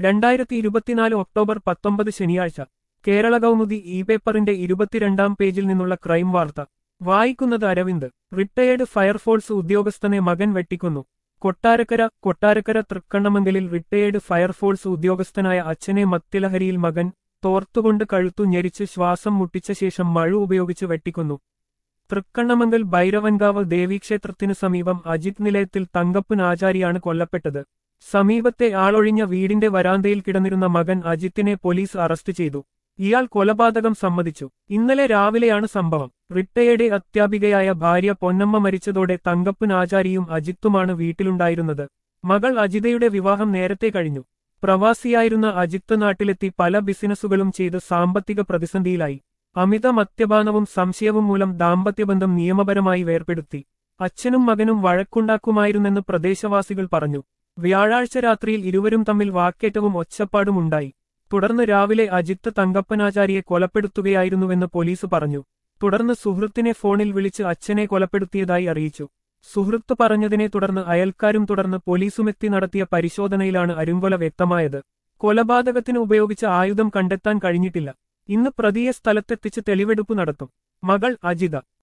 രണ്ടായിരത്തി ഇരുപത്തിനാല് ഒക്ടോബർ പത്തൊമ്പത് ശനിയാഴ്ച കേരള കൗമുദി ഇ പേപ്പറിന്റെ ഇരുപത്തിരണ്ടാം പേജിൽ നിന്നുള്ള ക്രൈം വാർത്ത വായിക്കുന്നത് അരവിന്ദ് റിട്ടയേർഡ് ഫയർഫോഴ്സ് ഉദ്യോഗസ്ഥനെ മകൻ വെട്ടിക്കൊന്നു കൊട്ടാരക്കര കൊട്ടാരക്കര തൃക്കണ്ണമംഗലിൽ റിട്ടയേർഡ് ഫയർഫോഴ്സ് ഉദ്യോഗസ്ഥനായ അച്ഛനെ മത്തിലഹരിയിൽ മകൻ തോർത്തുകൊണ്ട് കഴുത്തു ഞെരിച്ച് ശ്വാസം മുട്ടിച്ച ശേഷം മഴു ഉപയോഗിച്ച് വെട്ടിക്കൊന്നു തൃക്കണ്ണമംഗൽ ഭൈരവൻകാവ് ദേവീക്ഷേത്രത്തിനു സമീപം അജിത് നിലയത്തിൽ തങ്കപ്പൻ ആചാരിയാണ് കൊല്ലപ്പെട്ടത് സമീപത്തെ ആളൊഴിഞ്ഞ വീടിന്റെ വരാന്തയിൽ കിടന്നിരുന്ന മകൻ അജിത്തിനെ പോലീസ് അറസ്റ്റ് ചെയ്തു ഇയാൾ കൊലപാതകം സമ്മതിച്ചു ഇന്നലെ രാവിലെയാണ് സംഭവം റിട്ടയേർഡ് അധ്യാപികയായ ഭാര്യ പൊന്നമ്മ മരിച്ചതോടെ തങ്കപ്പൻ ആചാരിയും അജിത്തുമാണ് വീട്ടിലുണ്ടായിരുന്നത് മകൾ അജിതയുടെ വിവാഹം നേരത്തെ കഴിഞ്ഞു പ്രവാസിയായിരുന്ന അജിത്ത് നാട്ടിലെത്തി പല ബിസിനസ്സുകളും ചെയ്ത് സാമ്പത്തിക പ്രതിസന്ധിയിലായി അമിത മദ്യപാനവും സംശയവും മൂലം ദാമ്പത്യബന്ധം നിയമപരമായി വേർപെടുത്തി അച്ഛനും മകനും വഴക്കുണ്ടാക്കുമായിരുന്നെന്ന് പ്രദേശവാസികൾ പറഞ്ഞു വ്യാഴാഴ്ച രാത്രിയിൽ ഇരുവരും തമ്മിൽ വാക്കേറ്റവും ഒച്ചപ്പാടും ഉണ്ടായി തുടർന്ന് രാവിലെ അജിത്ത് തങ്കപ്പനാചാരിയെ കൊലപ്പെടുത്തുകയായിരുന്നുവെന്ന് പോലീസ് പറഞ്ഞു തുടർന്ന് സുഹൃത്തിനെ ഫോണിൽ വിളിച്ച് അച്ഛനെ കൊലപ്പെടുത്തിയതായി അറിയിച്ചു സുഹൃത്ത് പറഞ്ഞതിനെ തുടർന്ന് അയൽക്കാരും തുടർന്ന് പോലീസുമെത്തി നടത്തിയ പരിശോധനയിലാണ് അരുങ്കൊല വ്യക്തമായത് കൊലപാതകത്തിന് ഉപയോഗിച്ച ആയുധം കണ്ടെത്താൻ കഴിഞ്ഞിട്ടില്ല ഇന്ന് പ്രതിയെ സ്ഥലത്തെത്തിച്ച് തെളിവെടുപ്പ് നടത്തും മകൾ അജിത